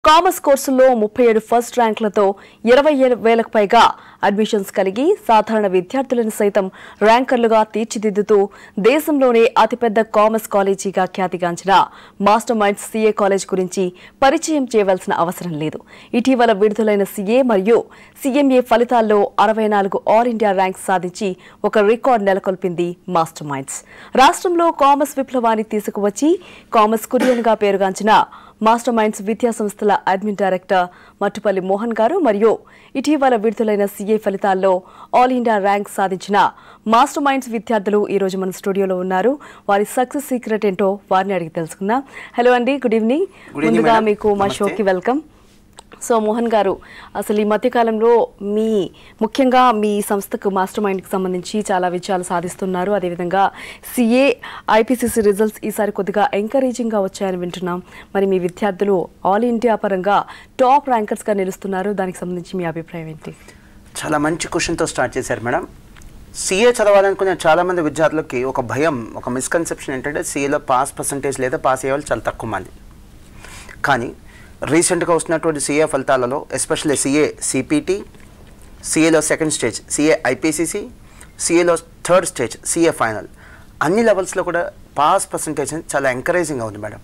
Commerce కోర్సుల్లో ముప్పై ఏడు ఫస్ట్ ర్యాంకులతో ఇరవై ఏడు వేలకు పైగా అడ్మిషన్స్ కలిగి సాధారణ విద్యార్థులను సైతం ర్యాంకర్లుగా తీర్చిదిద్దుతూ దేశంలోనే అతిపెద్ద కామర్స్ కాలేజీగా ఖ్యాతిగాంచిన మాస్టర్ మైండ్స్ సీఏ కాలేజ్ గురించి పరిచయం చేయవలసిన అవసరం లేదు ఇటీవల విడుదలైన సీఏ మరియు సీఎంఏ ఫలితాల్లో అరవై నాలుగు ఆల్ ఇండియా ర్యాంక్ సాధించి ఒక రికార్డు నెలకొల్పింది మాస్టర్ మైండ్స్ రాష్ట్రంలో కామర్స్ విప్లవాన్ని తీసుకువచ్చి కామర్స్ కురియన్గా పేరుగాంచిన మాస్టర్ మైండ్స్ విద్యా సంస్థల అడ్మిన్ డైరెక్టర్ మట్టుపల్లి మోహన్ గారు మరియు ఇటీవల విడుదలైన సీఏ ఫలితాల్లో ఆల్ ఇండియా ర్యాంక్ సాధించిన మాస్టర్ మైండ్స్ విద్యార్థులు ఈ రోజు మన స్టూడియోలో ఉన్నారు వారి సక్సెస్ సీక్రెట్ ఏంటో వారిని అడిగి తెలుసుకుందాం హలో అండి గుడ్ ఈవినింగ్ Good evening, ముందుగా madam. మీకు మా నమస్తే. షోకి వెల్కమ్ సో మోహన్ గారు అసలు ఈ మధ్యకాలంలో మీ ముఖ్యంగా మీ సంస్థకు మాస్టర్ మైండ్కి సంబంధించి చాలా విజయాలు సాధిస్తున్నారు అదేవిధంగా సిఏ ఐపీసీసీ రిజల్ట్స్ ఈసారి కొద్దిగా ఎంకరేజింగ్గా వచ్చాయని వింటున్నాం మరి మీ విద్యార్థులు ఆల్ ఇండియా పరంగా టాప్ ర్యాంకర్స్గా నిలుస్తున్నారు దానికి సంబంధించి మీ అభిప్రాయం ఏంటి చాలా మంచి క్వశ్చన్తో స్టార్ట్ చేశారు మేడం సీఏ చదవాలనుకునే చాలామంది విద్యార్థులకి ఒక భయం ఒక మిస్కన్సెప్షన్ ఏంటంటే సీఏలో పాస్ పర్సంటేజ్ లేదా పాస్ అయ్యే వాళ్ళు చాలా తక్కువ మంది కానీ రీసెంట్గా వస్తున్నటువంటి సీఏ ఫలితాలలో ఎస్పెషల్లీ సీఏ సిపిటి సీఏలో సెకండ్ స్టేజ్ సీఏ ఐపీసీసీ సీఏలో థర్డ్ స్టేజ్ సీఏ ఫైనల్ అన్ని లెవెల్స్లో కూడా పాస్ పర్సంటేజ్ చాలా ఎంకరేజింగ్గా ఉంది మేడం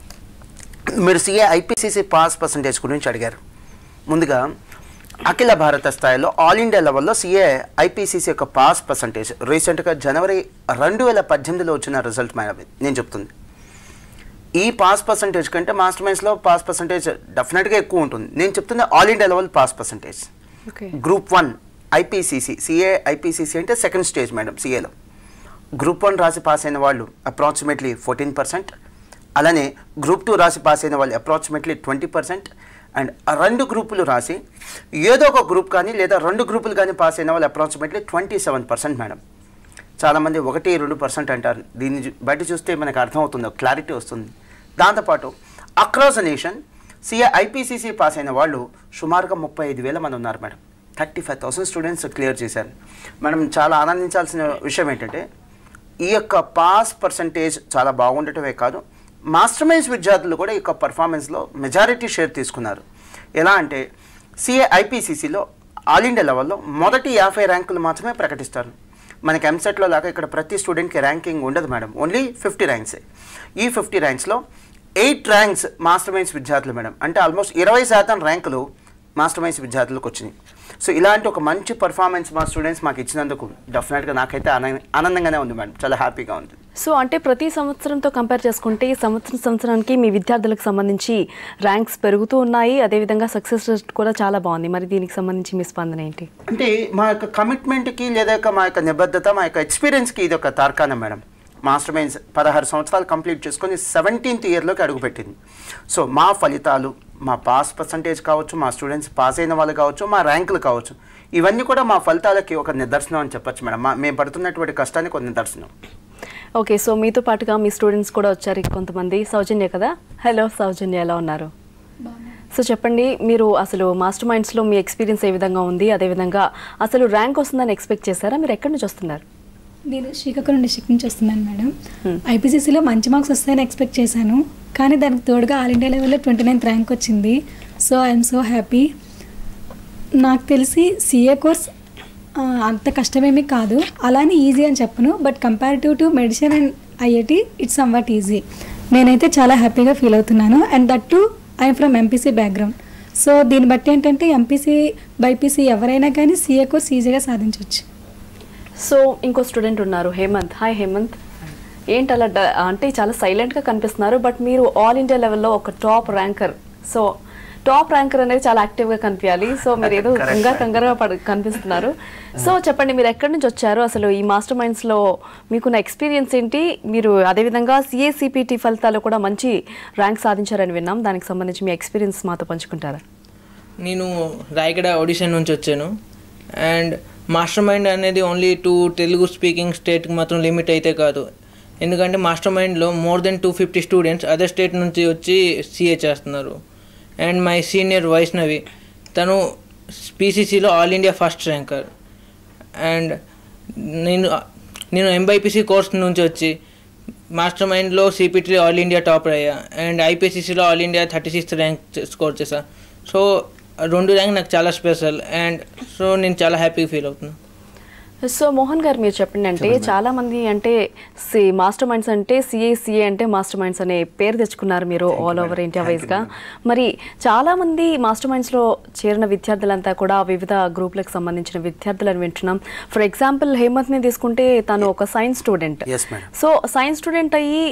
మీరు సీఏ ఐపీసీసీ పాస్ పర్సంటేజ్ గురించి అడిగారు ముందుగా అఖిల భారత స్థాయిలో ఆల్ ఇండియా లెవెల్లో సీఏ ఐపీసీసీ యొక్క పాస్ పర్సంటేజ్ రీసెంట్గా జనవరి రెండు వేల పద్దెనిమిదిలో వచ్చిన రిజల్ట్ మేడం ఇది. నేను చెప్తుంది ఈ పాస్ పర్సంటేజ్ కంటే మాస్టర్ మైన్స్లో పాస్ పర్సంటేజ్ డెఫినెట్గా ఎక్కువ ఉంటుంది నేను చెప్తుంది all India level pass percentage okay group one IPCC CA IPCC అంటే సెకండ్ స్టేజ్ మేడం సిఏలో గ్రూప్ వన్ రాసి పాస్ అయిన వాళ్ళు అప్రాక్సిమేట్లీ ఫోర్టీన్ పర్సెంట్ అలానే గ్రూప్ టూ రాసి పాస్ అయిన వాళ్ళు అప్రాక్సిమేట్లీ ట్వంటీ పర్సెంట్ అండ్ ఆ రెండు గ్రూపులు రాసి ఏదో ఒక గ్రూప్ కానీ లేదా రెండు గ్రూపులు కానీ పాస్ అయిన వాళ్ళు approximately twenty seven percent madam చాలామంది ఒకటి రెండు పర్సెంట్ అంటారు దీన్ని చూ- బయట చూస్తే మనకు అర్థమవుతుంది ఒక క్లారిటీ వస్తుంది దాంతోపాటు across nation CA IPCC pass అయిన వాళ్ళు సుమారుగా ముప్పై ఐదు వేల మంది ఉన్నారు madam thirty five thousand students clear చేశారు మనం చాలా ఆనందించాల్సిన విషయం ఏంటంటే ఈ యొక్క పాస్ పర్సంటేజ్ చాలా బాగుండటమే కాదు మాస్టర్ మైన్స్ విద్యార్థులు కూడా ఈ యొక్క పర్ఫార్మెన్స్లో మెజారిటీ షేర్ తీసుకున్నారు ఎలా అంటే సిఏ ఐపీసీసీలో ఆల్ ఇండియా లెవెల్లో మొదటి యాభై ర్యాంకులు మాత్రమే ప్రకటిస్తారు మనకి ఎంసెట్లో లాగా ఇక్కడ ప్రతి స్టూడెంట్కి ర్యాంకింగ్ ఉండదు మేడం ఓన్లీ ఫిఫ్టీ ర్యాంక్సే ఈ ఫిఫ్టీ ర్యాంక్స్లో ఎయిట్ ర్యాంక్స్ మాస్టర్ మైన్స్ విద్యార్థులు మేడం అంటే ఆల్మోస్ట్ ఇరవై శాతం ర్యాంకులు మాస్టర్ మైన్స్ విద్యార్థులకు వచ్చినాయి సో ఇలాంటి ఒక మంచి పర్ఫార్మెన్స్ మా స్టూడెంట్స్ మాకు ఇచ్చినందుకు డెఫినెట్గా నాకైతే ఆనంద- ఆనందంగానే ఉంది మేడం చాలా హ్యాపీగా ఉంది సో అంటే ప్రతి సంవత్సరంతో కంపేర్ చేసుకుంటే ఈ సంవత్సరం సంవత్సరానికి మీ విద్యార్థులకు సంబంధించి ర్యాంక్స్ పెరుగుతూ ఉన్నాయి అదేవిధంగా సక్సెస్ రేట్ కూడా చాలా బాగుంది మరి దీనికి సంబంధించి మీ స్పందన ఏంటి అంటే మా యొక్క కమిట్మెంట్కి లేదా యొక్క మా యొక్క నిబద్ధత మా యొక్క ఎక్స్పీరియన్స్కి ఇది ఒక తార్కాణం మేడం మాస్టర్ మైన్స్ పదహారు సంవత్సరాలు కంప్లీట్ చేసుకొని సెవెంటీన్త్ ఇయర్లోకి అడుగుపెట్టింది సో మా ఫలితాలు మా పాస్ పర్సంటేజ్ కావచ్చు మా స్టూడెంట్స్ పాస్ అయిన వాళ్ళు కావచ్చు మా ర్యాంకులు కావచ్చు ఇవన్నీ కూడా మా ఫలితాలకి ఒక నిదర్శనం అని చెప్పొచ్చు మేడం మా మేము పడుతున్నటువంటి కష్టానికి ఒక నిదర్శనం ఓకే సో మీతో పాటుగా మీ స్టూడెంట్స్ కూడా వచ్చారు కొంతమంది సౌజన్య కదా హలో సౌజన్య ఎలా ఉన్నారు సో చెప్పండి మీరు అసలు మాస్టర్ మైండ్స్లో మీ ఎక్స్పీరియన్స్ ఏ విధంగా ఉంది అదేవిధంగా అసలు ర్యాంక్ వస్తుందని ఎక్స్పెక్ట్ చేశారా మీరు ఎక్కడి నుంచి వస్తున్నారు నేను శ్రీకాకుళం డిస్ట్రిక్ట్ నుంచి వస్తున్నాను మేడం Hmm. ఐపీసీసీలో మంచి మార్క్స్ వస్తాయని ఎక్స్పెక్ట్ చేశాను కానీ దానికి తోడుగా ఆల్ ఇండియా లెవెల్లో ట్వంటీ నైన్త్ ర్యాంక్ వచ్చింది సో ఐఎమ్ సో హ్యాపీ నాకు తెలిసి సిఏ కోర్స్ ఆ, అంత కష్టమేమీ కాదు అలానే ఈజీ అని చెప్పను but comparative to medicine and IIT it's somewhat easy నేనైతే చాలా హ్యాపీగా ఫీల్ అవుతున్నాను and that too I'm from MPC background so దీన్ని బట్టి ఏంటంటే ఎంపీసీ బైపీసీ ఎవరైనా కానీ సిఏ కోర్స్ ఈజీగా సాధించవచ్చు సో ఇంకో స్టూడెంట్ ఉన్నారు హేమంత్ హాయ్ హేమంత్ ఏంటి అలా డ- అంటే చాలా సైలెంట్గా కనిపిస్తున్నారు బట్ మీరు ఆల్ ఇండియా లెవెల్లో ఒక top ranker so top ranker అనేది చాలా యాక్టివ్గా కనిపించాలి సో మీరు ఏదో Correct, కంగారు right. కంగారుగా పడ కనిపిస్తున్నారు సో చెప్పండి మీరు ఎక్కడి నుంచి వచ్చారు అసలు ఈ మాస్టర్ మైండ్స్లో మీకున్న ఎక్స్పీరియన్స్ ఏంటి మీరు అదేవిధంగా సిఏసిపిటి ఫలితాలు కూడా మంచి ర్యాంక్ సాధించారని విన్నాం దానికి సంబంధించి మీ ఎక్స్పీరియన్స్ మాతో పంచుకుంటారా నేను రాయగడ ఆడిషన్ నుంచి వచ్చాను అండ్ మాస్టర్ మైండ్ అనేది ఓన్లీ టు తెలుగు స్పీకింగ్ స్టేట్కి మాత్రం లిమిట్ అయితే కాదు ఎందుకంటే మాస్టర్ మైండ్లో more than two fifty students other state నుంచి వచ్చి సిఏ చేస్తున్నారు అండ్ మై సీనియర్ వైష్ణవి తను పీసీసీలో all India first ranker and నేను నేను ఎంబైపీసీ కోర్స్ నుంచి వచ్చి మాస్టర్ మైండ్లో సిపిటీలో ఆల్ ఇండియా టాపర్ అయ్యా అండ్ ఐపీసీసీలో all India thirty sixth rank score చేశా సో రెండు ర్యాంక్ నాకు చాలా స్పెషల్ అండ్ సో నేను చాలా హ్యాపీగా ఫీల్ అవుతున్నాను సో మోహన్ గారు మీరు చెప్పండి అంటే చాలా మంది అంటే సి మాస్టర్ మైండ్స్ అంటే సిఏ సిఏ అంటే మాస్టర్ మైండ్స్ అనే పేరు తెచ్చుకున్నారు మీరు ఆల్ ఓవర్ ఇండియా వైజ్ గా మరి చాలా మంది మాస్టర్ మైండ్స్ లో చేరిన విద్యార్థులంతా కూడా వివిధ గ్రూపులకు సంబంధించిన విద్యార్థులను వింటున్నాం ఫర్ ఎగ్జాంపుల్ హేమంత్ ని తీసుకుంటే తను ఒక science student Yes, madam. So science student అయ్యి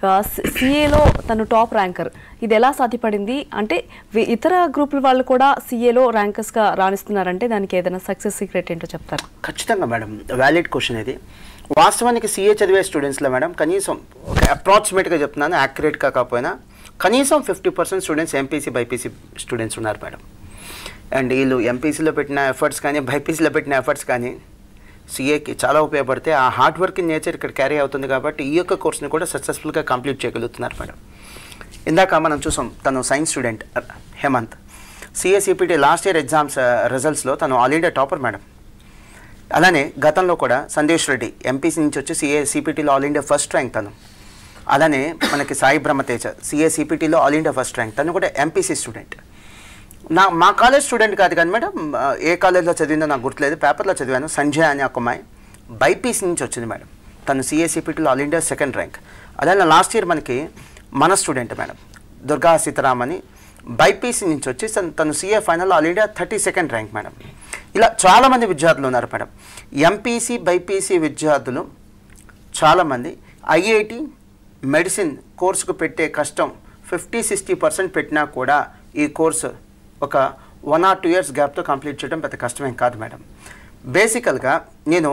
సిఏలో తను టాప్ ర్యాంకర్ ఇది ఎలా సాధ్యపడింది అంటే వి- ఇతర గ్రూపుల వాళ్ళు కూడా సిఏలో ర్యాంకర్స్గా రాణిస్తున్నారంటే దానికి ఏదైనా సక్సెస్ సీక్రెట్ ఏంటో చెప్తారు ఖచ్చితంగా మేడం వ్యాలిడ్ క్వశ్చన్ ఇది వాస్తవానికి సీఏ చదివే స్టూడెంట్స్లో మేడం కనీసం ఒక అప్రాక్సిమేట్గా చెప్తున్నాను యాక్యురేట్ కాకపోయినా కనీసం fifty percent students MPC BiPC students ఉన్నారు మేడం అండ్ వీళ్ళు ఎంపీసీలో పెట్టిన ఎఫర్ట్స్ కానీ బైపీసీలో పెట్టిన ఎఫర్ట్స్ కానీ సీఏకి చాలా ఉపయోగపడితే ఆ హార్డ్ వర్క్ నేచర్ ఇక్కడ క్యారీ అవుతుంది కాబట్టి ఈ యొక్క కోర్స్ని కూడా సక్సెస్ఫుల్గా కంప్లీట్ చేయగలుగుతున్నారు మేడం ఇందాక మనం చూసాం తను science student Hemanth CSEPT last year exams రిజల్ట్స్లో తను ఆల్ ఇండియా టాపర్ మేడం అలానే గతంలో కూడా సందేశ్ రెడ్డి ఎంపీసీ నుంచి వచ్చి సిఏ సిపిటీలో ఆల్ ఇండియా ఫస్ట్ ర్యాంక్ తను అలానే మనకి సాయి బ్రహ్మతేజ సిఏ సిపిటీలో ఆల్ ఇండియా ఫస్ట్ ర్యాంక్ తను కూడా ఎంపీసీ స్టూడెంట్ నా మా కాలేజ్ స్టూడెంట్ కాదు కానీ మేడం ఆ, ఏ కాలేజ్లో చదివిందో నాకు గుర్తులేదు పేపర్లో చదివాను సంజయ్ అనే ఒక అమ్మాయి బైపీసీ నుంచి వచ్చింది మేడం తను సిఏసిపిటీలో ఆల్ ఇండియా సెకండ్ ర్యాంక్ అలానే లాస్ట్ ఇయర్ మనకి మన స్టూడెంట్ మేడం దుర్గా సీతారాం అని బైపీసీ నుంచి వచ్చి తను తను CA final all India thirty second rank madam ఇలా చాలామంది విద్యార్థులు ఉన్నారు మేడం ఎంపీసీ బైపీసీ విద్యార్థులు చాలామంది ఐఐటి మెడిసిన్ కోర్సుకు పెట్టే కష్టం ఫిఫ్టీ సిక్స్టీ పర్సెంట్ పెట్టినా కూడా ఈ కోర్సు ఒక వన్ ఆర్ టూ ఇయర్స్ గ్యాప్తో కంప్లీట్ చేయడం పెద్ద కష్టమేం కాదు మేడం బేసికల్గా నేను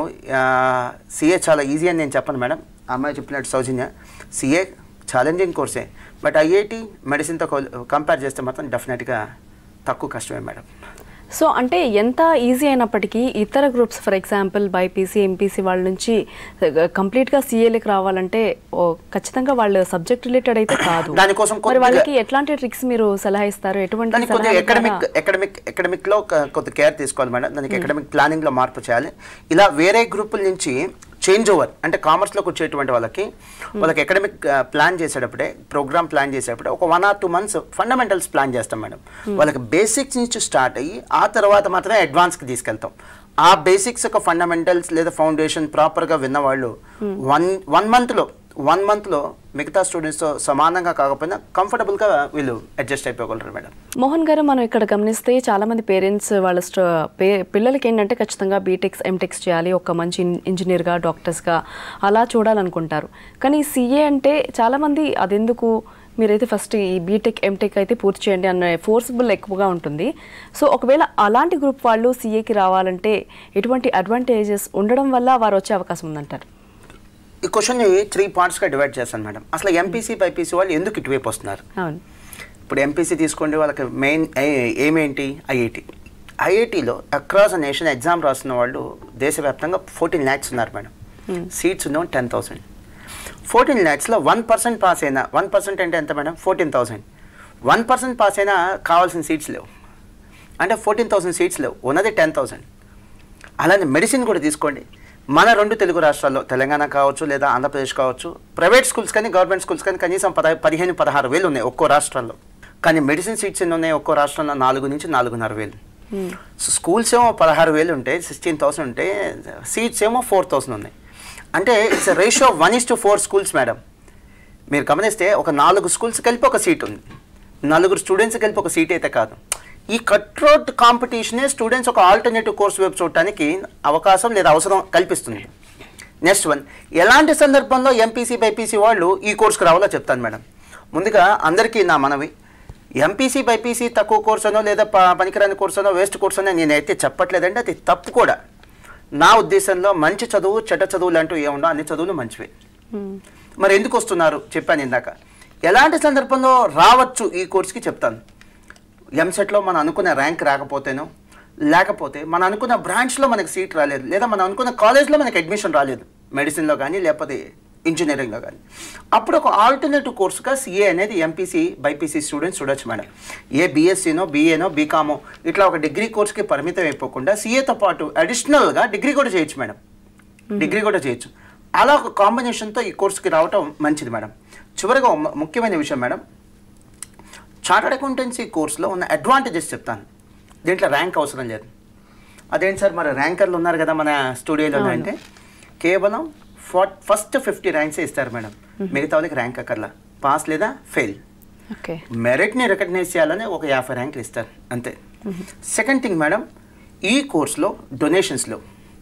సిఏ చాలా ఈజీ అని నేను చెప్పను మేడం ఆ అమ్మాయి చెప్పినట్టు సౌజన్య సిఏ ఛాలెంజింగ్ కోర్సే బట్ ఐఐటి మెడిసిన్తో కంపేర్ చేస్తే మాత్రం డెఫినెట్గా తక్కువ కష్టమే మేడం సో అంటే ఎంత ఈజీ అయినప్పటికీ ఇతర groups for example BiPC MPC వాళ్ళ నుంచి కంప్లీట్గా సీఏలకు రావాలంటే ఓ, ఖచ్చితంగా వాళ్ళు సబ్జెక్ట్ రిలేటెడ్ అయితే కాదు దానికోసం మరి కొద్దిగా- వాళ్ళకి ఎట్లాంటి ట్రిక్స్ మీరు సలహా ఇస్తారు ఎటువంటి దానికి కొద్దిగా సలహాల ఎకడమిక్ ద్వారా- ఎకడమిక్ ఎకడమిక్లో కొద్ది కేర్ తీసుకోవాలి మేడం దానికి ఎకడమిక్ ప్లానింగ్లో మార్పు చేయాలి ఇలా వేరే గ్రూపుల నుంచి చేంజ్ ఓవర్ అంటే కామర్స్లోకి వచ్చేటువంటి వాళ్ళకి వాళ్ళకి ఎకడమిక్ ప్లాన్ చేసేటప్పుడే ప్రోగ్రామ్ ప్లాన్ చేసేటప్పుడే ఒక one or two months fundamentals plan చేస్తాం మేడం వాళ్ళకి బేసిక్స్ నుంచి స్టార్ట్ అయ్యి ఆ తర్వాత మాత్రమే అడ్వాన్స్కి తీసుకెళ్తాం ఆ బేసిక్స్ ఒక ఫండమెంటల్స్ లేదా ఫౌండేషన్ ప్రాపర్గా విన్న వాళ్ళు వన్ వన్ మంత్లో వన్ మంత్లో మిగతా స్టూడెంట్స్తో సమానంగా కాకపోయినా కంఫర్టబుల్గా వీళ్ళు అడ్జస్ట్ అయిపోగలరు మేడం మోహన్ గారు మనం ఇక్కడ గమనిస్తే చాలా మంది పేరెంట్స్ వాళ్ళ స్ట- పే- పిల్లలకి ఏంటంటే ఖచ్చితంగా బీటెక్స్ ఎంటెక్స్ చేయాలి ఒక మంచి ఇన్- ఇంజనీర్గా డాక్టర్స్గా అలా చూడాలనుకుంటారు కానీ సీఏ అంటే చాలా మంది అదెందుకు మీరైతే ఫస్ట్ ఈ బీటెక్ ఎంటెక్ అయితే పూర్తి చేయండి అన్న ఫోర్స్బుల్ ఎక్కువగా ఉంటుంది సో ఒకవేళ అలాంటి గ్రూప్ వాళ్ళు సీఏకి రావాలంటే ఎటువంటి అడ్వాంటేజెస్ ఉండడం వల్ల వారు వచ్చే అవకాశం ఉందంటారు ఈ క్వశ్చన్ని త్రీ పార్ట్స్గా డివైడ్ చేస్తాను మేడం అసలు ఎంపీసీ బైపీసీ వాళ్ళు ఎందుకు ఇటువైపు వస్తున్నారు అవును ఇప్పుడు ఎంపీసీ తీసుకోండి వాళ్ళకి మెయిన్ ఏమేంటి ఐఐటి ఐఐటిలో అక్రాస్ నేషన్ ఎగ్జామ్ రాస్తున్న వాళ్ళు దేశవ్యాప్తంగా ఫోర్టీన్ ల్యాక్స్ ఉన్నారు మేడం సీట్స్ ఉన్న టెన్ థౌసండ్ ఫోర్టీన్ ల్యాక్స్లో వన్ పర్సెంట్ పాస్ అయినా వన్ పర్సెంట్ అంటే ఎంత madam fourteen thousand one percent pass అయినా కావాల్సిన సీట్స్ లేవు అంటే ఫోర్టీన్ థౌసండ్ సీట్స్ లేవు ఉన్నది టెన్ థౌసండ్ అలానే మెడిసిన్ కూడా తీసుకోండి మన రెండు తెలుగు రాష్ట్రాల్లో తెలంగాణ కావచ్చు లేదా ఆంధ్రప్రదేశ్ కావచ్చు ప్రైవేట్ స్కూల్స్ కానీ గవర్నమెంట్ స్కూల్స్ కానీ కనీసం పద పదిహేను పదహారు వేలు ఉన్నాయి ఒక్కో రాష్ట్రంలో కానీ మెడిసిన్ సీట్స్ ఎన్ని ఉన్నాయి ఒక్కో రాష్ట్రంలో నాలుగు నుంచి నాలుగున్నర వేలు సో స్కూల్స్ ఏమో పదహారు వేలు ఉంటాయి సిక్స్టీన్ థౌసండ్ ఉంటాయి సీట్స్ ఏమో ఫోర్ థౌసండ్ ఉన్నాయి అంటే it's ratio one is to four schools madam మీరు గమనిస్తే ఒక నాలుగు స్కూల్స్ కలిపి ఒక సీట్ ఉంది నలుగురు స్టూడెంట్స్ కలిపి ఒక సీట్ అయితే కాదు ఈ కట్ రోడ్ కాంపిటీషనే స్టూడెంట్స్ ఒక ఆల్టర్నేటివ్ కోర్స్ వైపు చూడటానికి అవకాశం లేదా అవసరం కల్పిస్తుంది నెక్స్ట్ వన్ ఎలాంటి సందర్భంలో ఎంపీసీ బైపీసీ వాళ్ళు ఈ కోర్సుకు రావాలో చెప్తాను మేడం ముందుగా అందరికీ నా మనవి ఎంపీసీ బైపీసీ తక్కువ కోర్స్ అనో లేదా ప- పనికిరాని కోర్స్ అనో వేస్ట్ కోర్స్ అనో నేనైతే చెప్పట్లేదంటే అది తప్పు కూడా నా ఉద్దేశంలో మంచి చదువు చెడ్డ చదువులు అంటూ ఏముండో అన్ని చదువులు మంచివే మరి ఎందుకు వస్తున్నారు చెప్పాను ఇందాక ఎలాంటి సందర్భంలో రావచ్చు ఈ కోర్సుకి చెప్తాను ఎంసెట్లో మనం అనుకున్న ర్యాంక్ రాకపోతేనో లేకపోతే మనం అనుకున్న బ్రాంచ్లో మనకి సీట్ రాలేదు లేదా మనం అనుకున్న కాలేజ్లో మనకి అడ్మిషన్ రాలేదు మెడిసిన్లో కానీ లేకపోతే ఇంజనీరింగ్లో కానీ అప్పుడు ఒక ఆల్టర్నేటివ్ కోర్సుగా సిఏ అనేది ఎంపీసీ బైపీసీ స్టూడెంట్స్ చూడొచ్చు మేడం ఏ బీఎస్సీనో బీఏనో బీకామో ఇట్లా ఒక డిగ్రీ కోర్స్కి పరిమితం అయిపోకుండా సిఏతో పాటు అడిషనల్గా డిగ్రీ కూడా చేయొచ్చు మేడం డిగ్రీ కూడా చేయొచ్చు అలా ఒక కాంబినేషన్తో ఈ కోర్సుకి రావటం మంచిది మేడం చివరిగా ఒక ము- ముఖ్యమైన విషయం మేడం చార్టర్డ్ అకౌంటెన్సీ కోర్సులో ఉన్న అడ్వాంటేజెస్ చెప్తాను దీంట్లో ర్యాంక్ అవసరం లేదు అదేంటి సార్ మరి ర్యాంకర్లు ఉన్నారు కదా మన స్టూడియోలో అంటే కేవలం ఫార్ ఫస్ట్ ఫిఫ్టీ ర్యాంక్సే ఇస్తారు మేడం మిగతా వాళ్ళకి ర్యాంక్ అక్కర్లా పాస్ లేదా ఫెయిల్ ఓకే మెరిట్ని రికగ్నైజ్ చేయాలని ఒక యాభై ర్యాంకులు ఇస్తారు అంతే సెకండ్ థింగ్ మేడం ఈ కోర్స్లో డొనేషన్స్లో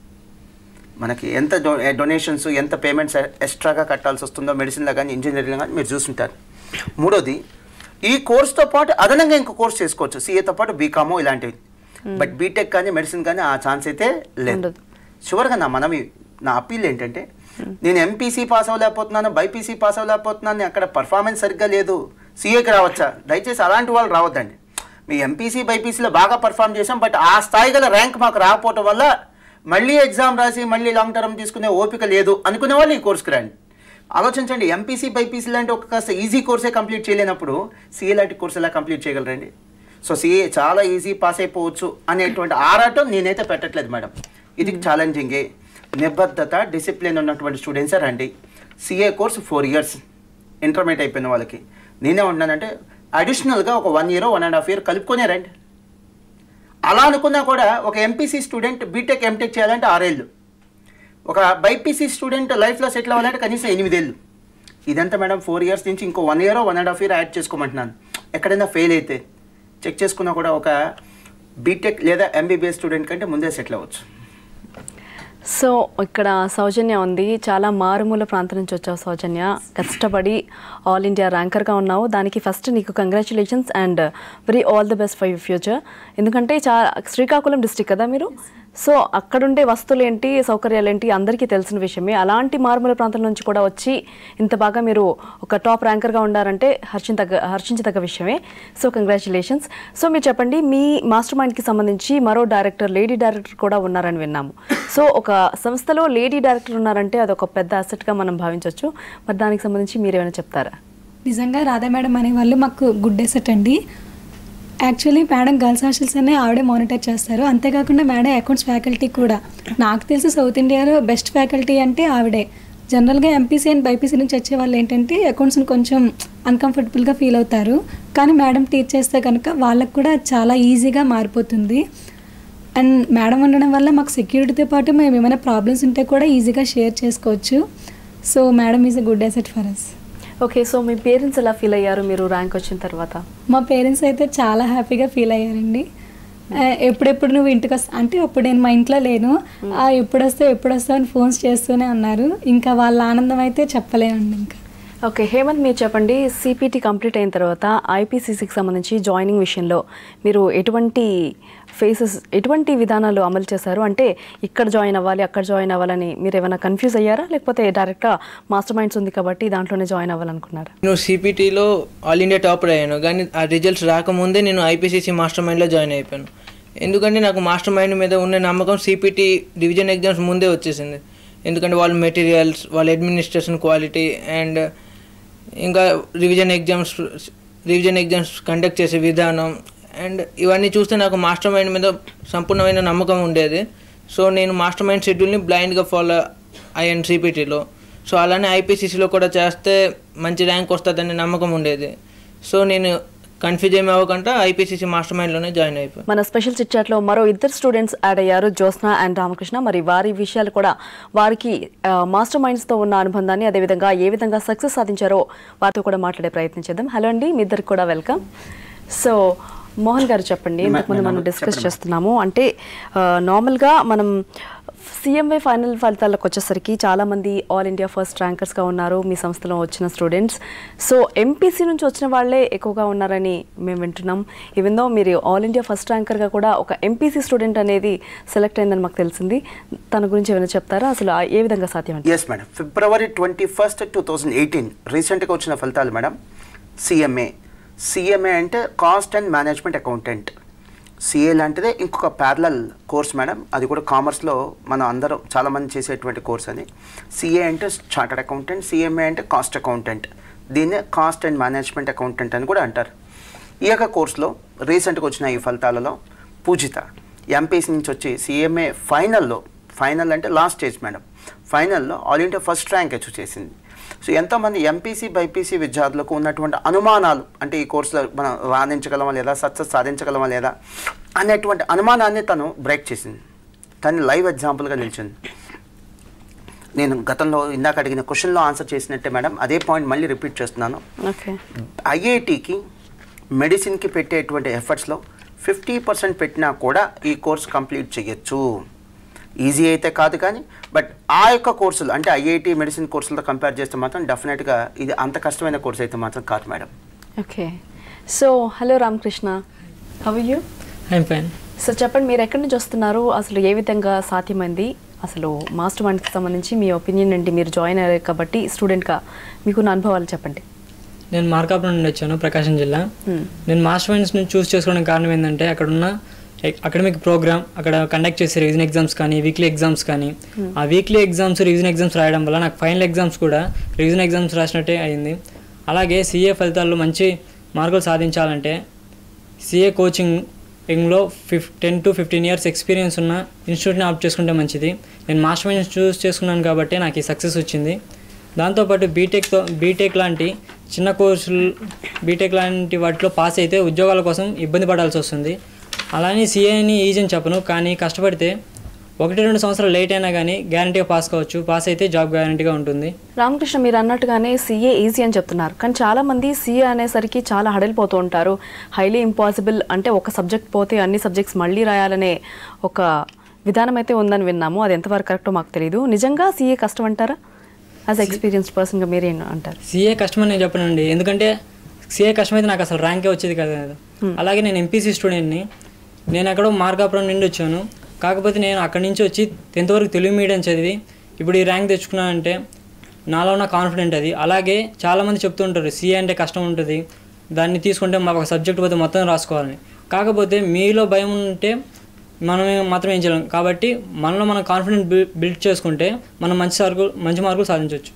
మనకి ఎంత డొ డొనేషన్స్ ఎంత పేమెంట్స్ ఎక్స్ట్రాగా కట్టాల్సి వస్తుందో మెడిసిన్లో కానీ ఇంజనీరింగ్లో కానీ మీరు చూస్తుంటారు మూడోది ఈ కోర్స్తో పాటు అదనంగా ఇంకో కోర్స్ చేసుకోవచ్చు సీఏతో పాటు బీకామో ఇలాంటివి బట్ బీటెక్ కానీ మెడిసిన్ కానీ ఆ ఛాన్స్ అయితే లేదు ఉండదు. చివరిగా నా మనవి నా అప్పీల్ ఏంటంటే నేను ఎంపీసీ పాస్ అవ్వలేకపోతున్నాను బైపీసీ పాస్ అవ్వలేకపోతున్నాను అక్కడ పర్ఫార్మెన్స్ సరిగ్గా లేదు సీఏకి రావచ్చా దయచేసి అలాంటి వాళ్ళు రావద్దండి మీ ఎంపీసీ బైపీసీలో బాగా పర్ఫామ్ చేసాం బట్ ఆ స్థాయి గల ర్యాంక్ మాకు రాకపోవటం వల్ల మళ్ళీ ఎగ్జామ్ రాసి మళ్ళీ లాంగ్ టర్మ్ తీసుకునే ఓపిక లేదు అనుకునే వాళ్ళు ఈ కోర్స్కి రండి ఆలోచించండి ఎంపీసీ బైపీసీ లాంటి ఒక కాస్త ఈజీ కోర్సే కంప్లీట్ చేయలేనప్పుడు సీఏ లాంటి కోర్స్ ఎలా కంప్లీట్ చేయగలరండి సో సీఏ చాలా ఈజీ పాస్ అయిపోవచ్చు అనేటువంటి ఆరాటం నేనైతే పెట్టట్లేదు మేడం ఇది ఛాలెంజింగే నిబద్ధత డిసిప్లిన్ ఉన్నటువంటి స్టూడెంట్సే రండి CA course four years intermediate అయిపోయిన వాళ్ళకి నేనే ఉన్నానంటే అడిషనల్గా ఒక one year one and half year కలుపుకొనే రండి అలా అనుకున్నా కూడా ఒక ఎంపీసీ స్టూడెంట్ బీటెక్ ఎంటెక్ చేయాలంటే ఆరేళ్ళు ఒక బైపీసీ స్టూడెంట్ లైఫ్లో సెటిల్ అవ్వాలంటే కనీసం ఎనిమిదేళ్ళు ఇదంతా మేడం ఫోర్ ఇయర్స్ నుంచి ఇంకో one year one and half year add చేసుకోమంటున్నాను ఎక్కడైనా ఫెయిల్ అయితే చెక్ చేసుకున్నా కూడా ఒక బీటెక్ లేదా ఎంబీబీఎస్ స్టూడెంట్ కంటే ముందే సెటిల్ అవ్వచ్చు సో ఇక్కడ సౌజన్య ఉంది చాలా మారుమూల ప్రాంతం నుంచి వచ్చావు సౌజన్య కష్టపడి ఆల్ ఇండియా ర్యాంకర్గా ఉన్నావు దానికి ఫస్ట్ నీకు congratulations and very all the best for you future ఎందుకంటే చాలా శ్రీకాకుళం డిస్టిక్ కదా మీరు సో అక్కడుండే వస్తువులు ఏంటి సౌకర్యాలు ఏంటి అందరికీ తెలిసిన విషయమే అలాంటి మారుమూల ప్రాంతం నుంచి కూడా వచ్చి ఇంత బాగా మీరు ఒక టాప్ ర్యాంకర్గా ఉండారంటే హర్షించదగ్గ హర్షించదగ్గ విషయమే సో కంగ్రాచులేషన్స్ సో మీరు చెప్పండి మీ మాస్టర్ మైండ్కి సంబంధించి మరో డైరెక్టర్ లేడీ డైరెక్టర్ కూడా ఉన్నారని విన్నాము సో ఒక సంస్థలో లేడీ డైరెక్టర్ ఉన్నారంటే అదొక పెద్ద అసెట్గా మనం భావించవచ్చు మరి దానికి సంబంధించి మీరేమైనా చెప్తారా నిజంగా రాధా మేడం అనే వాళ్ళు మాకు గుడ్ ఎసెట్ అండి యాక్చువల్లీ మేడం గర్ల్స్ హాస్టల్స్ అనే ఆవిడే మానిటర్ చేస్తారు అంతేకాకుండా మేడం అకౌంట్స్ ఫ్యాకల్టీ కూడా నాకు తెలిసి సౌత్ ఇండియాలో బెస్ట్ ఫ్యాకల్టీ అంటే ఆవిడే జనరల్గా ఎంపీసీ అండ్ బైపీసీ నుంచి వచ్చే వాళ్ళు ఏంటంటే అకౌంట్స్ని కొంచెం అన్కంఫర్టబుల్గా ఫీల్ అవుతారు కానీ మేడం టీచ్ చేస్తే కనుక వాళ్ళకు కూడా చాలా ఈజీగా మారిపోతుంది అండ్ మేడం ఉండడం వల్ల మాకు సెక్యూరిటీతో పాటు మేము ఏమైనా ప్రాబ్లమ్స్ ఉంటే కూడా ఈజీగా షేర్ చేసుకోవచ్చు so madam is a good asset for us okay so మీ పేరెంట్స్ ఎలా ఫీల్ అయ్యారు మీరు ర్యాంక్ వచ్చిన తర్వాత మా పేరెంట్స్ అయితే చాలా హ్యాపీగా ఫీల్ అయ్యారండి ఆ, ఎప్పుడెప్పుడు నువ్వు ఇంటికి వస్తా అంటే అప్పుడు నేను మా ఇంట్లో లేను ఆ, ఎప్పుడు వస్తావు ఎప్పుడు వస్తావు అని ఫోన్స్ చేస్తూనే ఉన్నారు ఇంకా వాళ్ళ ఆనందం అయితే చెప్పలేనండి ఇంకా ఓకే హేమంత్ మీరు చెప్పండి సిపిటి కంప్లీట్ అయిన తర్వాత ఐపీసీసీకి సంబంధించి జాయినింగ్ విషయంలో మీరు ఎటువంటి ఫేసెస్ ఎటువంటి విధానాలు అమలు చేశారు అంటే ఇక్కడ జాయిన్ అవ్వాలి అక్కడ జాయిన్ అవ్వాలని మీరు ఏమైనా కన్ఫ్యూజ్ అయ్యారా లేకపోతే డైరెక్ట్గా మాస్టర్ మైండ్స్ ఉంది కాబట్టి దాంట్లోనే జాయిన్ అవ్వాలనుకున్నారా నేను సిపిటీలో ఆల్ ఇండియా టాపర్ అయ్యాను కానీ ఆ రిజల్ట్స్ రాకముందే నేను ఐపీసీసీ మాస్టర్ మైండ్లో జాయిన్ అయిపోయాను ఎందుకంటే నాకు మాస్టర్ మైండ్ మీద ఉన్న నమ్మకం సిపిటి డివిజన్ ఎగ్జామ్స్ ముందే వచ్చేసింది ఎందుకంటే వాళ్ళ మెటీరియల్స్ వాళ్ళ అడ్మినిస్ట్రేషన్ క్వాలిటీ అండ్ ఇంకా revision exams revision exams conduct చేసే విధానం అండ్ ఇవన్నీ చూస్తే నాకు మాస్టర్ మైండ్ మీద సంపూర్ణమైన నమ్మకం ఉండేది సో నేను మాస్టర్ మైండ్ షెడ్యూల్ని బ్లైండ్గా ఫాలో అయ్యాను సిపిటీలో సో అలానే ఐపీసీసీలో కూడా చేస్తే మంచి ర్యాంక్ వస్తుందనే నమ్మకం ఉండేది సో నేను కన్ఫ్యూజ్ ఏమి అవ్వకుండా ఐపీసీసీ మాస్టర్ మైండ్లోనే జాయిన్ అయిపోయాను మన స్పెషల్ చిట్ చాట్లో మరో ఇద్దరు స్టూడెంట్స్ యాడ్ అయ్యారు జ్యోత్స్న అండ్ రామకృష్ణ మరి వారి విషయాలు కూడా వారికి ఆ, మాస్టర్ మైండ్స్తో ఉన్న అనుబంధాన్ని అదేవిధంగా ఏ విధంగా సక్సెస్ సాధించారో వారితో కూడా మాట్లాడే ప్రయత్నం చేద్దాం హలో అండి మీ ఇద్దరికి కూడా వెల్కమ్ సో మోహన్ గారు చెప్పండి ఇంతకుముందు మనం డిస్కస్ చేస్తున్నాము అంటే ఆ, నార్మల్గా మనం సీఎంఏ ఫైనల్ ఫలితాలకు వచ్చేసరికి చాలామంది ఆల్ ఇండియా ఫస్ట్ ర్యాంకర్స్గా ఉన్నారు మీ సంస్థలో వచ్చిన స్టూడెంట్స్ సో ఎంపీసీ నుంచి వచ్చిన వాళ్ళే ఎక్కువగా ఉన్నారని మేము వింటున్నాం ఈవెన్ దో మీరు ఆల్ ఇండియా ఫస్ట్ ర్యాంకర్గా కూడా ఒక ఎంపీసీ స్టూడెంట్ అనేది సెలెక్ట్ అయిందని మాకు తెలిసింది తన గురించి ఏమైనా చెప్తారా అసలు ఆ- ఏ విధంగా సాధ్యం అంటే yes madam February twenty first two thousand eighteen రీసెంట్గా వచ్చిన ఫలితాలు మేడం సిఎంఏ సిఎంఏ అంటే cost and management accountant CA లాంటిదే ఇంకొక ప్యారలల్ కోర్స్ మేడం అది కూడా కామర్స్లో మనం అందరం చాలామంది చేసేటువంటి కోర్స్ అది సిఏ అంటే చార్టర్డ్ అకౌంటెంట్ సిఎంఏ అంటే కాస్ట్ అకౌంటెంట్ దీన్నే కాస్ట్ అండ్ మేనేజ్మెంట్ అకౌంటెంట్ అని కూడా అంటారు ఈ యొక్క కోర్సులో రీసెంట్గా వచ్చిన ఈ ఫలితాలలో పూజిత ఎంపీసీ నుంచి వచ్చి సిఎంఏ ఫైనల్లో ఫైనల్ అంటే లాస్ట్ స్టేజ్ మేడం ఫైనల్లో all India first rank achieve చేసింది సో ఎంతోమంది ఎంపీసీ బైపీసీ విద్యార్థులకు ఉన్నటువంటి అనుమానాలు అంటే ఈ కోర్సులో మనం రాణించగలమా లేదా సక్సెస్ సాధించగలమా లేదా అనేటువంటి అనుమానాన్ని తను బ్రేక్ చేసింది తను లైవ్ ఎగ్జాంపుల్గా నిలిచింది నేను గతంలో ఇందాక అడిగిన క్వశ్చన్లో ఆన్సర్ చేసినట్టే మేడం అదే పాయింట్ మళ్ళీ రిపీట్ చేస్తున్నాను ఓకే ఐఐటికి మెడిసిన్కి పెట్టేటువంటి ఎఫర్ట్స్లో ఫిఫ్టీ పర్సెంట్ పెట్టినా కూడా ఈ కోర్స్ కంప్లీట్ చేయొచ్చు ఈజీ అయితే కాదు కానీ బట్ ఆ యొక్క కోర్సులు అంటే ఐఐటి మెడిసిన్ కోర్సులతో కంపేర్ చేస్తే మాత్రం డెఫినెట్గా ఇది అంత కష్టమైన కోర్స్ అయితే మాత్రం కాదు madam okay so hello Ramakrishna how you I'm fine so చెప్పండి మీరు ఎక్కడి నుంచి వస్తున్నారు అసలు ఏ విధంగా సాధ్యమైంది అసలు మాస్టర్ మైండ్కి సంబంధించి మీ ఒపీనియన్ ఏంటి మీరు జాయిన్ అయ్యారు కాబట్టి స్టూడెంట్గా మీకున్న అనుభవాలు చెప్పండి నేను మార్కాపురం నుండి వచ్చాను ప్రకాశం జిల్లా Hmm. నేను మాస్టర్ మైండ్స్ నుంచి చూస్ చేసుకోవడానికి కారణం ఏంటంటే అక్కడ ఉన్న అకాడమిక్ ప్రోగ్రామ్ అక్కడ కండక్ట్ చేసే రివిజన్ ఎగ్జామ్స్ కానీ వీక్లీ ఎగ్జామ్స్ కానీ ఆ వీక్లీ ఎగ్జామ్స్ రివిజన్ ఎగ్జామ్స్ రాయడం వల్ల నాకు ఫైనల్ ఎగ్జామ్స్ కూడా రివిజన్ ఎగ్జామ్స్ రాసినట్టే అయింది అలాగే సీఏ ఫలితాల్లో మంచి మార్కులు సాధించాలంటే సీఏ కోచింగ్లో fif ten to fifteen years experience ఉన్న ఇన్స్టిట్యూట్ని ఆప్ట్ చేసుకుంటే మంచిది నేను మాస్టర్ మైండ్స్ చూస్ చేసుకున్నాను కాబట్టి నాకు ఈ సక్సెస్ వచ్చింది దాంతోపాటు బీటెక్తో బీటెక్ లాంటి చిన్న కోర్సులు బీటెక్ లాంటి వాటిలో పాస్ అయితే ఉద్యోగాల కోసం ఇబ్బంది పడాల్సి వస్తుంది అలానే సీఏని ఈజీ అని చెప్పను కానీ కష్టపడితే ఒకటి రెండు సంవత్సరాలు లేట్ అయినా కానీ గ్యారంటీగా పాస్ కావచ్చు పాస్ అయితే జాబ్ గ్యారంటీగా ఉంటుంది రామకృష్ణ మీరు అన్నట్టుగానే సీఏ ఈజీ అని చెప్తున్నారు కానీ చాలా మంది సీఏ అనేసరికి చాలా హడలిపోతూ ఉంటారు హైలీ ఇంపాసిబుల్ అంటే ఒక సబ్జెక్ట్ పోతే అన్ని సబ్జెక్ట్స్ మళ్ళీ రాయాలనే ఒక విధానం అయితే ఉందని విన్నాము అది ఎంతవరకు కరెక్టో మాకు తెలియదు నిజంగా సీఏ కష్టం అంటారా యాజ్ ఎక్స్పీరియన్స్డ్ పర్సన్గా మీరేం అంటారు సీఏ కష్టమని నేను చెప్పనండి ఎందుకంటే సీఏ కష్టమైతే నాకు అసలు ర్యాంకే వచ్చేది కదా అలాగే నేను ఎంపీసీ స్టూడెంట్ని నేను అక్కడ మార్కాపురం నుండి వచ్చాను కాకపోతే నేను అక్కడి నుంచి వచ్చి టెన్త్ వరకు తెలుగు మీడియం చదివి ఇప్పుడు ఈ ర్యాంక్ తెచ్చుకున్నానంటే నాలో ఉన్న కాన్ఫిడెంట్ అది అలాగే చాలామంది చెప్తూ ఉంటారు సీఏ అంటే కష్టం ఉంటుంది దాన్ని తీసుకుంటే మాకు ఒక సబ్జెక్ట్ పోతే మొత్తం రాసుకోవాలని కాకపోతే మీలో భయం ఉంటే మనం మాత్రం ఏం చేయలేం కాబట్టి మనలో మనం కాన్ఫిడెంట్ బిల్డ్ చేసుకుంటే మనం మంచి మార్కులు మంచి మార్కులు సాధించవచ్చు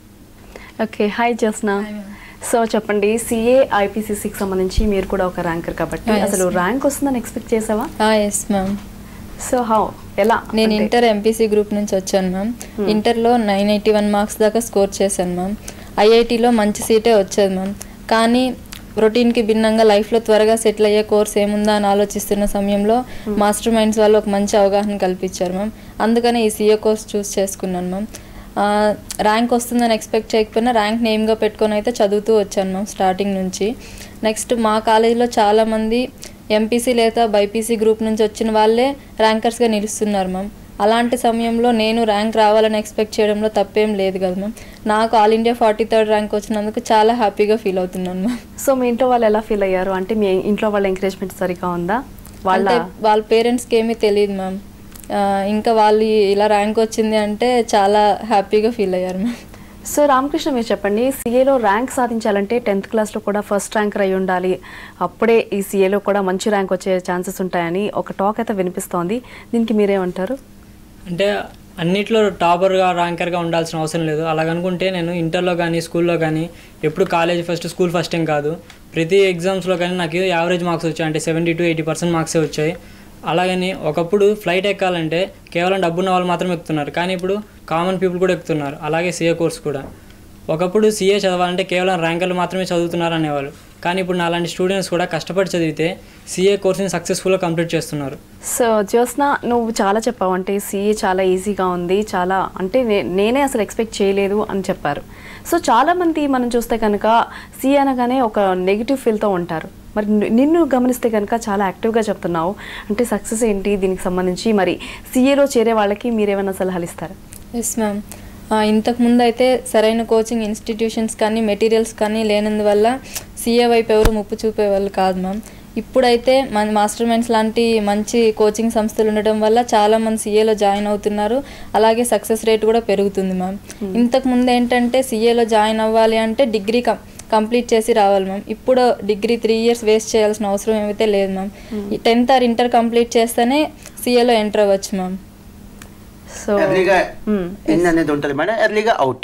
ఓకే హాయ్ జస్న సో చెప్పండి సిఏ ఐపీసీసీకి సంబంధించి మీరు కూడా ఒక ర్యాంకర్ కాబట్టి Ah, yes, అసలు ma'am. ర్యాంక్ వస్తుందని ఎక్స్పెక్ట్ చేసావా ఎస్ మ్యామ్ సో హౌ ఎలా నేను అంటే- ఇంటర్ ఎంపీసీ గ్రూప్ నుంచి వచ్చాను మ్యామ్ ఇంటర్లో నైన్ ఎయిటీ వన్ మార్క్స్ దాకా స్కోర్ చేశాను మ్యామ్ ఐఐటీలో మంచి సీటే వచ్చేది మ్యామ్ కానీ రొటీన్కి భిన్నంగా లైఫ్లో త్వరగా సెటిల్ అయ్యే కోర్స్ ఏముందా అని ఆలోచిస్తున్న సమయంలో మాస్టర్ మైండ్స్ వాళ్ళు ఒక మంచి అవగాహన కల్పించారు మ్యామ్ అందుకనే ఈ సీఏ కోర్స్ చూస్ చేసుకున్నాను మ్యామ్ ఆ, ర్యాంక్ వస్తుందని ఎక్స్పెక్ట్ చేయకపోయినా ర్యాంక్ నేమ్గా పెట్టుకొని అయితే చదువుతూ వచ్చాను మ్యామ్ స్టార్టింగ్ నుంచి నెక్స్ట్ మా కాలేజీలో చాలామంది ఎంపీసీ లేదా బైపీసీ గ్రూప్ నుంచి వచ్చిన వాళ్ళే ర్యాంకర్స్గా నిలుస్తున్నారు మ్యామ్ అలాంటి సమయంలో నేను ర్యాంక్ రావాలని ఎక్స్పెక్ట్ చేయడంలో తప్పేం లేదు కదా మ్యామ్ నాకు all India forty third rank వచ్చినందుకు చాలా హ్యాపీగా ఫీల్ అవుతున్నాను మ్యామ్ సో మీ ఇంట్లో వాళ్ళు ఎలా ఫీల్ అయ్యారు అంటే మీ ఇంట్లో వాళ్ళ ఎంకరేజ్మెంట్ సరిగా ఉందా వాళ్ళ అంటే వాళ్ళ పేరెంట్స్కి ఏమీ తెలియదు మ్యామ్ ఆ, ఇంకా వాళ్ళు ఇలా ర్యాంక్ వచ్చింది అంటే చాలా హ్యాపీగా ఫీల్ అయ్యారు మ్యామ్ సో రామకృష్ణ మీరు చెప్పండి సిఏలో ర్యాంక్ సాధించాలంటే టెన్త్ క్లాస్లో కూడా ఫస్ట్ ర్యాంకర్ అయి ఉండాలి అప్పుడే ఈ సిఏలో కూడా మంచి ర్యాంక్ వచ్చే ఛాన్సెస్ ఉంటాయని ఒక టాక్ అయితే వినిపిస్తోంది దీనికి మీరేమంటారు అంటే అన్నిట్లో టాపర్గా ర్యాంకర్గా ఉండాల్సిన అవసరం లేదు అలాగనుకుంటే నేను ఇంటర్లో కానీ స్కూల్లో కానీ ఎప్పుడు కాలేజ్ ఫస్ట్ స్కూల్ ఫస్ట్ ఏం కాదు ప్రతి ఎగ్జామ్స్లో కానీ నాకు యావరేజ్ మార్క్స్ వచ్చాయి అంటే సెవెంటీ టు ఎయిటీ పర్సెంట్ మార్క్సే వచ్చాయి అలాగని ఒకప్పుడు ఫ్లైట్ ఎక్కాలంటే కేవలం డబ్బున్న వాళ్ళు మాత్రమే ఎక్కుతున్నారు కానీ ఇప్పుడు కామన్ పీపుల్ కూడా ఎక్కుతున్నారు అలాగే సీఏ కోర్స్ కూడా ఒకప్పుడు సీఏ చదవాలంటే కేవలం ర్యాంకర్లు మాత్రమే చదువుతున్నారు అనేవాళ్ళు కానీ ఇప్పుడు నాలాంటి స్టూడెంట్స్ కూడా కష్టపడి చదివితే సీఏ కోర్స్ని సక్సెస్ఫుల్గా కంప్లీట్ చేస్తున్నారు సో జ్యోత్స్న నువ్వు చాలా చెప్పావు అంటే సిఏ చాలా ఈజీగా ఉంది చాలా అంటే నే- నేనే అసలు ఎక్స్పెక్ట్ చేయలేదు అని చెప్పారు సో చాలా మంది మనం చూస్తే కనుక సిఏ అనగానే ఒక నెగిటివ్ ఫీల్తో ఉంటారు మరి ని- నిన్ను గమనిస్తే కనుక చాలా యాక్టివ్గా చెప్తున్నావు అంటే సక్సెస్ ఏంటి దీనికి సంబంధించి మరి సిఏలో చేరే వాళ్ళకి మీరేమైనా సలహాలు ఇస్తారా ఎస్ మ్యామ్ ఇంతకుముందు అయితే సరైన కోచింగ్ ఇన్స్టిట్యూషన్స్ కానీ మెటీరియల్స్ కానీ లేనందువల్ల సీఏ వైపు ఎవరు ముప్పు చూపేవాళ్ళు కాదు మ్యామ్ ఇప్పుడైతే మన మాస్టర్ మైండ్స్ లాంటి మంచి కోచింగ్ సంస్థలు ఉండడం వల్ల చాలా మంది సీఏలో జాయిన్ అవుతున్నారు అలాగే సక్సెస్ రేట్ కూడా పెరుగుతుంది మ్యామ్ ఇంతకుముందు ఏంటంటే సీఏలో జాయిన్ అవ్వాలి అంటే డిగ్రీ కం కంప్లీట్ చేసి రావాలి మ్యామ్ ఇప్పుడు డిగ్రీ త్రీ ఇయర్స్ వేస్ట్ చేయాల్సిన అవసరం ఏమైతే లేదు ma'am tenth or inter complete చేస్తేనే సీఏలో ఎంటర్ అవ్వచ్చు మ్యామ్ సో ఎర్లీగా ఇన్ అనేది ఉంటుంది మేడం ఎర్లీగా అవుట్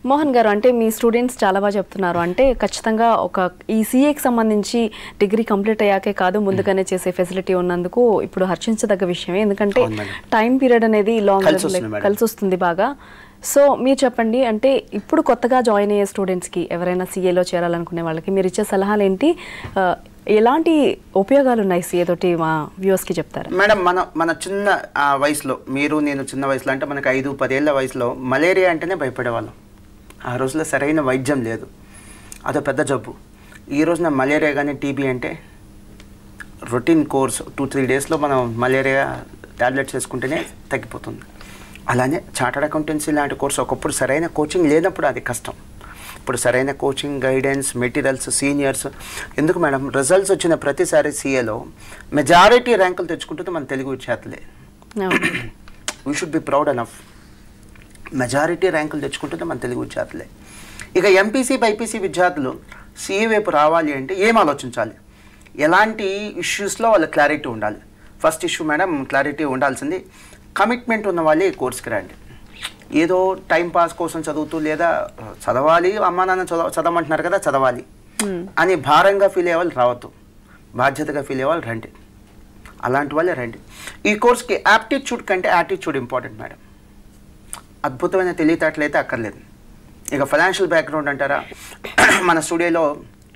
మోహన్ గారు అంటే మీ స్టూడెంట్స్ చాలా బాగా చెప్తున్నారు అంటే ఖచ్చితంగా ఒక ఈ సీఏకి సంబంధించి డిగ్రీ కంప్లీట్ అయ్యాకే కాదు ముందుగానే చేసే ఫెసిలిటీ ఉన్నందుకు ఇప్పుడు హర్షించదగ్గ విషయమే ఎందుకంటే అవును మేడం. టైం పీరియడ్ అనేది లాంగ్ కలిసి వస్తుంది మేడం. కలిసి వస్తుంది బాగా సో మీరు చెప్పండి అంటే ఇప్పుడు కొత్తగా జాయిన్ అయ్యే స్టూడెంట్స్కి ఎవరైనా సీఏలో చేరాలనుకునే వాళ్ళకి మీరు ఇచ్చే సలహాలు ఏంటి ఆ, ఎలాంటి ఉపయోగాలు ఉన్నాయి సీఏ తోటి మా వ్యూవర్స్కి చెప్తారా మేడం మన మన చిన్న ఆ, వయసులో మీరు నేను చిన్న వయసులో అంటే మనకు ఐదు పదేళ్ల వయసులో మలేరియా అంటేనే భయపడేవాళ్ళం ఆ రోజులో సరైన వైద్యం లేదు అదో పెద్ద జబ్బు ఈ రోజున మలేరియా కానీ టీబీ అంటే రొటీన్ కోర్స్ టూ త్రీ డేస్లో మనం మలేరియా ట్యాబ్లెట్స్ వేసుకుంటేనే తగ్గిపోతుంది అలానే చార్టర్డ్ అకౌంటెన్సీ లాంటి కోర్స్ ఒకప్పుడు సరైన కోచింగ్ లేనప్పుడు అది కష్టం ఇప్పుడు సరైన కోచింగ్ గైడెన్స్ మెటీరియల్స్ సీనియర్స్ ఎందుకు మేడం రిజల్ట్స్ వచ్చిన ప్రతిసారి సీఏలో మెజారిటీ ర్యాంకులు తెచ్చుకుంటుంది మన తెలుగు విద్యార్థులే అవును. We should be proud enough majority ర్యాంకులు తెచ్చుకుంటుంది మన తెలుగు విద్యార్థులే ఇక ఎంపీసీ బైపీసీ విద్యార్థులు సీఏ వైపు రావాలి అంటే ఏం ఆలోచించాలి ఎలాంటి ఇష్యూస్లో వాళ్ళ క్లారిటీ ఉండాలి ఫస్ట్ ఇష్యూ మేడం క్లారిటీ ఉండాల్సింది కమిట్మెంట్ ఉన్న వాళ్ళే ఈ కోర్స్కి రండి ఏదో టైం పాస్ కోసం చదువుతూ లేదా చదవాలి అమ్మా నాన్న చదవ చదవమంటున్నారు కదా చదవాలి అని భారంగా ఫీల్ అయ్యే వాళ్ళు రావద్దు బాధ్యతగా ఫీల్ అయ్యే వాళ్ళు రండి అలాంటి వాళ్ళే రండి ఈ కోర్స్కి యాప్టిట్యూడ్ కంటే యాటిట్యూడ్ ఇంపార్టెంట్ మేడం అద్భుతమైన తెలివితేటలు అయితే అక్కర్లేదు ఇక ఫైనాన్షియల్ బ్యాక్గ్రౌండ్ అంటారా మన స్టూడియోలో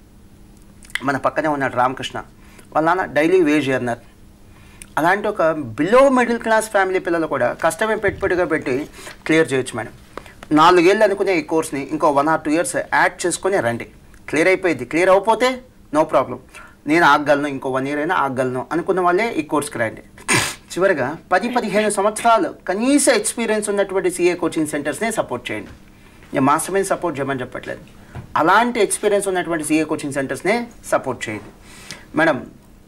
మన పక్కనే ఉన్నాడు రామకృష్ణ వాళ్ళ నాన్న డైలీ వేజ్ ఎర్నర్ అలాంటి ఒక బిలో మిడిల్ క్లాస్ ఫ్యామిలీ పిల్లలు కూడా కష్టమే పెట్టుబడిగా పెట్టి క్లియర్ చేయొచ్చు మేడం నాలుగేళ్ళు అనుకునే ఈ కోర్స్ని ఇంకో one or two years add చేసుకొని రండి క్లియర్ అయిపోయింది క్లియర్ అవ్వకపోతే నో ప్రాబ్లం నేను ఆగగలను ఇంకో వన్ ఇయర్ అయినా ఆగగలను అనుకున్న వాళ్ళే ఈ కోర్స్కి రండి చివరిగా పది పదిహేను సంవత్సరాలు కనీస ఎక్స్పీరియన్స్ ఉన్నటువంటి సిఏ కోచింగ్ సెంటర్స్నే సపోర్ట్ చేయండి నేను మాస్టర్ మీద సపోర్ట్ చేయమని చెప్పట్లేదు అలాంటి ఎక్స్పీరియన్స్ ఉన్నటువంటి సిఏ కోచింగ్ సెంటర్స్నే సపోర్ట్ చేయండి మేడం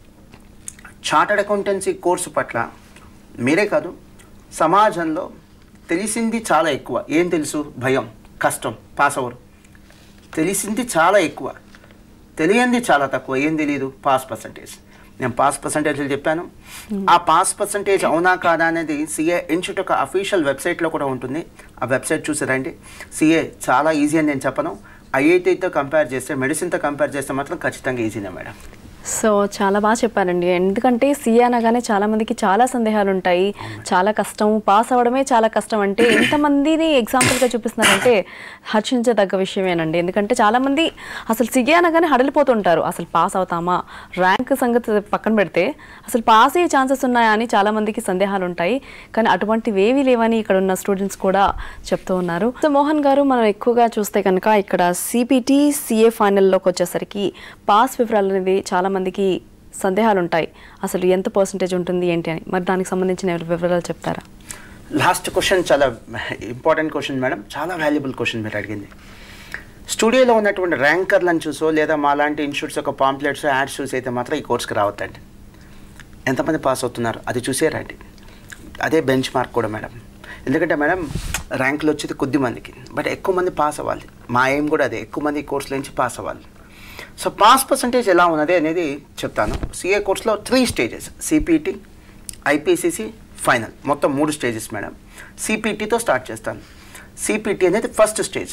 చార్టర్డ్ అకౌంటెన్సీ కోర్సు పట్ల మీరే కాదు సమాజంలో తెలిసింది చాలా ఎక్కువ ఏం తెలుసు భయం కష్టం పాస్ అవరు తెలిసింది చాలా ఎక్కువ తెలియంది చాలా తక్కువ ఏం తెలియదు పాస్ పర్సంటేజ్ నేను పాస్ పర్సంటేజ్లు చెప్పాను ఆ పాస్ పర్సంటేజ్ అవునా కాదా అనేది సిఏ ఇన్స్టిట్యూట్ ఒక అఫీషియల్ వెబ్సైట్లో కూడా ఉంటుంది ఆ వెబ్సైట్ చూసి రండి సిఏ చాలా ఈజీ అని నేను చెప్పను ఐఐటీతో కంపేర్ చేస్తే మెడిసిన్తో కంపేర్ చేస్తే మాత్రం ఖచ్చితంగా ఈజీనే మేడం సో చాలా బాగా చెప్పారండి ఎందుకంటే సీఏ అనగానే చాలా మందికి చాలా సందేహాలు ఉంటాయి చాలా కష్టం పాస్ అవ్వడమే చాలా కష్టం అంటే ఎంతమందిని ఎగ్జాంపుల్గా చూపిస్తున్నారంటే హర్షించదగ్గ విషయమేనండి ఎందుకంటే చాలా మంది అసలు సీఏ అనగానే హడలిపోతుంటారు అసలు పాస్ అవుతామా ర్యాంక్ సంగతి పక్కన పెడితే అసలు పాస్ అయ్యే ఛాన్సెస్ ఉన్నాయా అని చాలా మందికి సందేహాలు ఉంటాయి కానీ అటువంటివి ఏవీ లేవని ఇక్కడ ఉన్న స్టూడెంట్స్ కూడా చెప్తూ ఉన్నారు సో మోహన్ గారు మనం ఎక్కువగా చూస్తే కనుక ఇక్కడ సిపిటి సిఏ ఫైనల్లోకి వచ్చేసరికి పాస్ వివరాలు అనేది చాలా మందికి సందేహాలు ఉంటాయి అసలు ఎంత పర్సంటేజ్ ఉంటుంది ఏంటి అని మరి దానికి సంబంధించిన వివరాలు చెప్తారా లాస్ట్ క్వశ్చన్ చాలా ఇంపార్టెంట్ క్వశ్చన్ మేడం చాలా వాల్యుబుల్ క్వశ్చన్ మీరు అడిగింది స్టూడియోలో ఉన్నటువంటి ర్యాంకర్లను చూసో లేదా మా లాంటి ఇన్స్టిట్యూట్స్ యొక్క పాంప్లెట్స్ యాడ్స్ చూసి అయితే మాత్రం ఈ కోర్స్కి రావద్దండి ఎంతమంది పాస్ అవుతున్నారు అది చూసే రండి అదే బెంచ్ మార్క్ కూడా మేడం ఎందుకంటే మేడం ర్యాంకులు వచ్చేది కొద్ది మందికి బట్ ఎక్కువ మంది పాస్ అవ్వాలి మా ఏం కూడా అదే ఎక్కువ మంది ఈ కోర్సులో నుంచి పాస్ అవ్వాలి సో పాస్ పర్సంటేజ్ ఎలా ఉన్నది అనేది చెప్తాను సిఏ కోర్సులో three stages CPT IPCC final మొత్తం మూడు స్టేజెస్ మేడం సిపిటితో స్టార్ట్ చేస్తాను సిపిటి అనేది first stage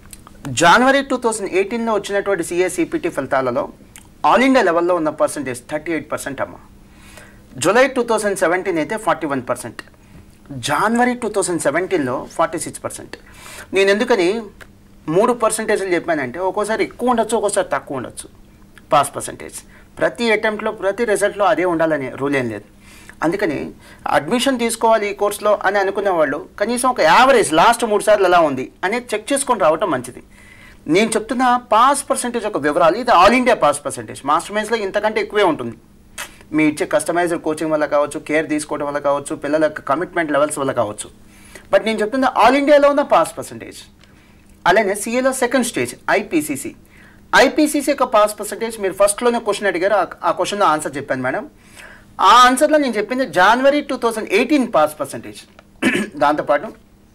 January two thousand ఎయిటీన్లో వచ్చినటువంటి సిఏ సిపిటి ఫలితాలలో ఆల్ ఇండియా లెవెల్లో ఉన్న పర్సంటేజ్ థర్టీ ఎయిట్ పర్సెంట్ అమ్మ జూలై టూ థౌజండ్ సెవెంటీన్ అయితే forty one percent January two thousand సెవెంటీన్లో ఫార్టీ సిక్స్ పర్సెంట్ నేను ఎందుకని మూడు పర్సెంటేజ్లు చెప్పానంటే ఒక్కోసారి ఎక్కువ ఉండొచ్చు ఒక్కోసారి తక్కువ ఉండొచ్చు పాస్ పర్సెంటేజ్ ప్రతి అటెంప్ట్లో ప్రతి రిజల్ట్లో అదే ఉండాలనే రూల్ ఏం లేదు అందుకని అడ్మిషన్ తీసుకోవాలి ఈ కోర్సులో అని అనుకునే వాళ్ళు కనీసం ఒక యావరేజ్ లాస్ట్ మూడు సార్లు ఎలా ఉంది అనేది చెక్ చేసుకొని రావటం మంచిది నేను చెప్తున్న పాస్ పర్సెంటేజ్ ఒక వివరాలు ఇది all India pass percentage Master మైన్స్లో ఇంతకంటే ఎక్కువే ఉంటుంది మీ ఇచ్చే కస్టమైజ్డ్ కోచింగ్ వల్ల కావచ్చు కేర్ తీసుకోవడం వల్ల కావచ్చు పిల్లల కమిట్మెంట్ లెవెల్స్ వల్ల కావచ్చు బట్ నేను చెప్తున్న ఆల్ ఇండియాలో ఉన్న పాస్ పర్సంటేజ్ అలానే సిఏలో సెకండ్ స్టేజ్ ఐపీసీసీ ఐపీసీసీ యొక్క పాస్ పర్సంటేజ్ మీరు ఫస్ట్లోనే క్వశ్చన్ అడిగారు ఆ- ఆ క్వశ్చన్లో ఆన్సర్ చెప్పాను మేడం ఆ ఆన్సర్లో నేను చెప్పింది January two thousand eighteen pass percentage దాంతోపాటు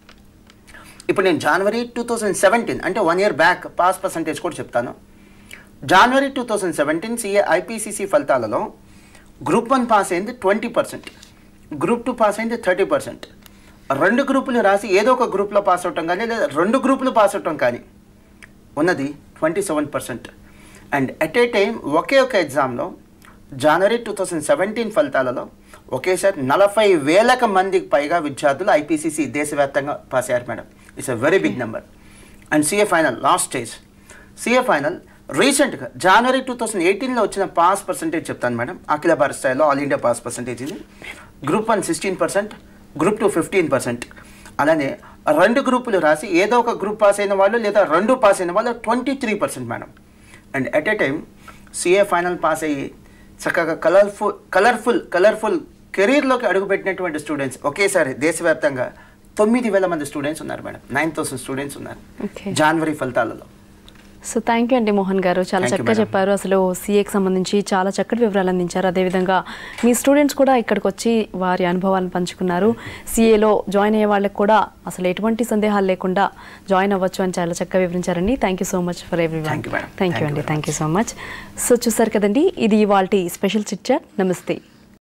ఇప్పుడు నేను జనవరి టూ థౌజండ్ సెవెంటీన్ అంటే one year back pass percentage కూడా చెప్తాను January two thousand seventeen CA IPCC ఫలితాలలో గ్రూప్ వన్ పాస్ అయింది twenty percent group two pass అయింది థర్టీ పర్సెంట్ రెండు గ్రూపులు రాసి ఏదో ఒక గ్రూప్లో పాస్ అవటం కానీ లేదా రెండు గ్రూపులు పాస్ అవటం కానీ ఉన్నది twenty seven percent and at a time ఒకే ఒక ఎగ్జామ్లో జనవరి టూ థౌజండ్ సెవెంటీన్ ఫలితాలలో ఒకేసారి నలభై వేలకు మందికి పైగా విద్యార్థులు ఐపీసీసీ దేశవ్యాప్తంగా పాస్ అయ్యారు madam it's a very big number and CA final last stage CA final రీసెంట్గా జనవరి టూ థౌసండ్ ఎయిటీన్లో వచ్చిన పాస్ పర్సంటేజ్ చెప్తాను మేడం అఖిల భారత్ స్థాయిలో ఆల్ ఇండియా పాస్ పర్సంటేజ్ ఇది group one sixteen percent group two fifteen percent అలానే రెండు గ్రూపులు రాసి ఏదో ఒక గ్రూప్ పాస్ అయిన వాళ్ళు లేదా రెండు పాస్ అయిన వాళ్ళు twenty three percent madam and at a time CA final pass అయ్యి చక్కగా కలర్ఫుల్ కలర్ఫుల్ కలర్ఫుల్ కెరీర్లోకి అడుగుపెట్టినటువంటి స్టూడెంట్స్ ఒకేసారి దేశవ్యాప్తంగా తొమ్మిది వేల మంది స్టూడెంట్స్ ఉన్నారు మేడం నైన్ థౌసండ్ స్టూడెంట్స్ ఉన్నారు Okay. జనవరి ఫలితాలలో సో థ్యాంక్ యూ అండి మోహన్ గారు చాలా Thank you, చక్కగా madam. చెప్పారు అసలు సీఏకి సంబంధించి చాలా చక్కటి వివరాలు అందించారు అదేవిధంగా మీ స్టూడెంట్స్ కూడా ఇక్కడికి వచ్చి వారి అనుభవాలను పంచుకున్నారు సీఏలో జాయిన్ అయ్యే వాళ్ళకి కూడా అసలు ఎటువంటి సందేహాలు లేకుండా జాయిన్ అవ్వచ్చు అని చాలా చక్కగా వివరించారండి thank you so much for everyone Thank you, madam. Thank you Thank you అండి very thank you so much so చూసారు కదండి ఇది ఇవాళ స్పెషల్ చిట్ చాట్ నమస్తే